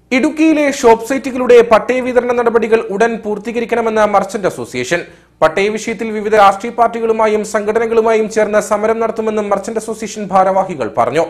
ഇടുക്കിയിലെ ഷോപ്പ് സൈറ്റുകളുടെ പട്ടയ വിതരണ നടപടികൾ ഉടൻ പൂർത്തീകരിക്കണമെന്ന് മർച്ചന്റ് അസോസിയേഷൻ പട്ടയ വിഷയത്തിൽ വിവിധ രാഷ്ട്രീയ പാർട്ടികളുമായും സംഘടനകളുമായും ചേർന്ന് സമരം നടത്തുമെന്നും മർച്ചന്റ് അസോസിയേഷൻ ഭാരവാഹികൾ പറഞ്ഞു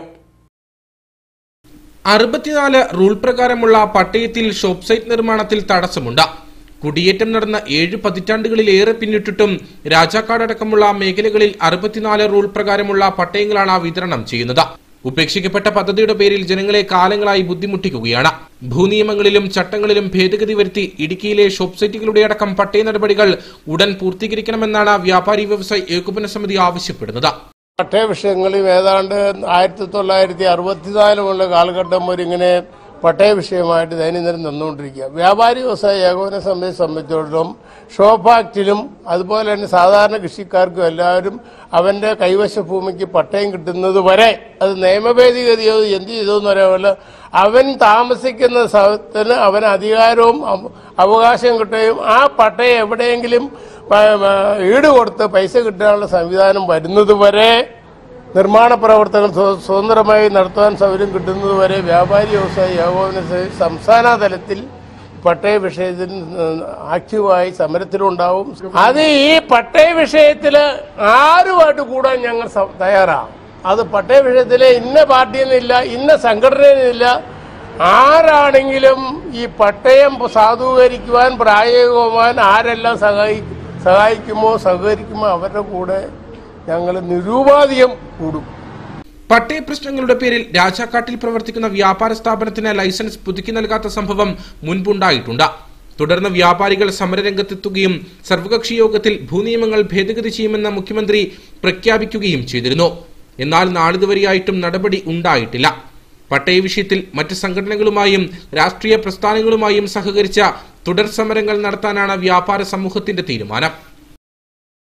അറുപത്തിനാല് റൂൾ പ്രകാരമുള്ള പട്ടയത്തിൽ ഷോപ്പ് സൈറ്റ് നിർമ്മാണത്തിൽ തടസ്സമുണ്ട് കുടിയേറ്റം നടന്ന ഏഴ് പതിറ്റാണ്ടുകളിലേറെ പിന്നിട്ടിട്ടും രാജാക്കാട് അടക്കമുള്ള മേഖലകളിൽ അറുപത്തിനാല് റൂൾ പ്രകാരമുള്ള പട്ടയങ്ങളാണ് വിതരണം ചെയ്യുന്നത് ഉപേക്ഷിക്കപ്പെട്ട പദ്ധതിയുടെ പേരിൽ ജനങ്ങളെ കാലങ്ങളായി ബുദ്ധിമുട്ടിക്കുകയാണ് ഭൂനിയമങ്ങളിലും ചട്ടങ്ങളിലും ഭേദഗതി വരുത്തി ഇടുക്കിയിലെ ഷോപ്പ് സൈറ്റുകളുടെ അടക്കം പട്ടയ നടപടികൾ ഉടൻ പൂർത്തീകരിക്കണമെന്നാണ് വ്യാപാരി വ്യവസായി ഏകോപന സമിതി ആവശ്യപ്പെടുന്നത് പട്ടയ വിഷയങ്ങളും ഏതാണ്ട് ആയിരത്തി തൊള്ളായിരത്തി അറുപത്തിനാല് മുതലുള്ള കാലഘട്ടം വരെ ഇങ്ങനെ പട്ടയ വിഷയമായിട്ട് ദൈനംദിനം നിന്നുകൊണ്ടിരിക്കുക വ്യാപാരി വ്യവസായ ഏകോപന സമിതിയെ സംബന്ധിച്ചിടത്തോളം ഷോപ്പ് ആക്ടിലും അതുപോലെ തന്നെ സാധാരണ കൃഷിക്കാർക്കും എല്ലാവരും അവന്റെ കൈവശ ഭൂമിക്ക് പട്ടയം കിട്ടുന്നത് വരെ അത് നിയമഭേദിഗതിയോ എന്ത് ചെയ്തോ എന്ന് പറയാമല്ല അവൻ താമസിക്കുന്ന സ്ഥലത്തിന് അവന് അധികാരവും അവ- അവകാശം കിട്ടുകയും ആ പട്ടയം എവിടെയെങ്കിലും പ- പ- ഈട് കൊടുത്ത് പൈസ കിട്ടാനുള്ള സംവിധാനം വരുന്നത് വരെ നിർമ്മാണ പ്രവർത്തനം സ്വ- സ്വതന്ത്രമായി നടത്താൻ സൗകര്യം കിട്ടുന്നത് വരെ വ്യാപാരി വ്യവസായ ഏകോപന സമിതി സംസ്ഥാന തലത്തിൽ പട്ടയ വിഷയത്തിൽ ഉം, ആക്റ്റീവായി സമരത്തിലുണ്ടാവും അത് ഈ പട്ടയ വിഷയത്തില് ആരുമായിട്ട് കൂടാൻ ഞങ്ങൾ സ- തയ്യാറാണ് അത് പട്ടയ വിഷയത്തിലെ ഇന്ന പാർട്ടിയെന്നില്ല ഇന്ന സംഘടനയെന്നില്ല ആരാണെങ്കിലും ഈ പട്ടയം സാധൂകരിക്കുവാൻ പ്രായോഗികമാൻ ആരെല്ലാം സഹായി സഹായിക്കുമോ സഹകരിക്കുമോ അവരുടെ കൂടെ ഞങ്ങൾ നിരൂപാധികം കൂടും പട്ടയ പ്രശ്നങ്ങളുടെ പേരിൽ രാജാക്കാട്ടിൽ പ്രവർത്തിക്കുന്ന വ്യാപാര സ്ഥാപനത്തിന് ലൈസൻസ് പുതുക്കി നൽകാത്ത സംഭവം മുൻപുണ്ടായിട്ടുണ്ട് തുടർന്ന് വ്യാപാരികൾ സമരരംഗത്തെത്തുകയും സർവകക്ഷി യോഗത്തിൽ ഭൂനിയമങ്ങൾ ഭേദഗതി ചെയ്യുമെന്ന് മുഖ്യമന്ത്രി പ്രഖ്യാപിക്കുകയും ചെയ്തിരുന്നു എന്നാൽ നാളിതുവരെയായിട്ടും നടപടി ഉണ്ടായിട്ടില്ല പട്ടയ വിഷയത്തിൽ മറ്റ് സംഘടനകളുമായും രാഷ്ട്രീയ പ്രസ്ഥാനങ്ങളുമായും സഹകരിച്ച തുടർ സമരങ്ങൾ നടത്താനാണ് വ്യാപാര സമൂഹത്തിന്റെ തീരുമാനം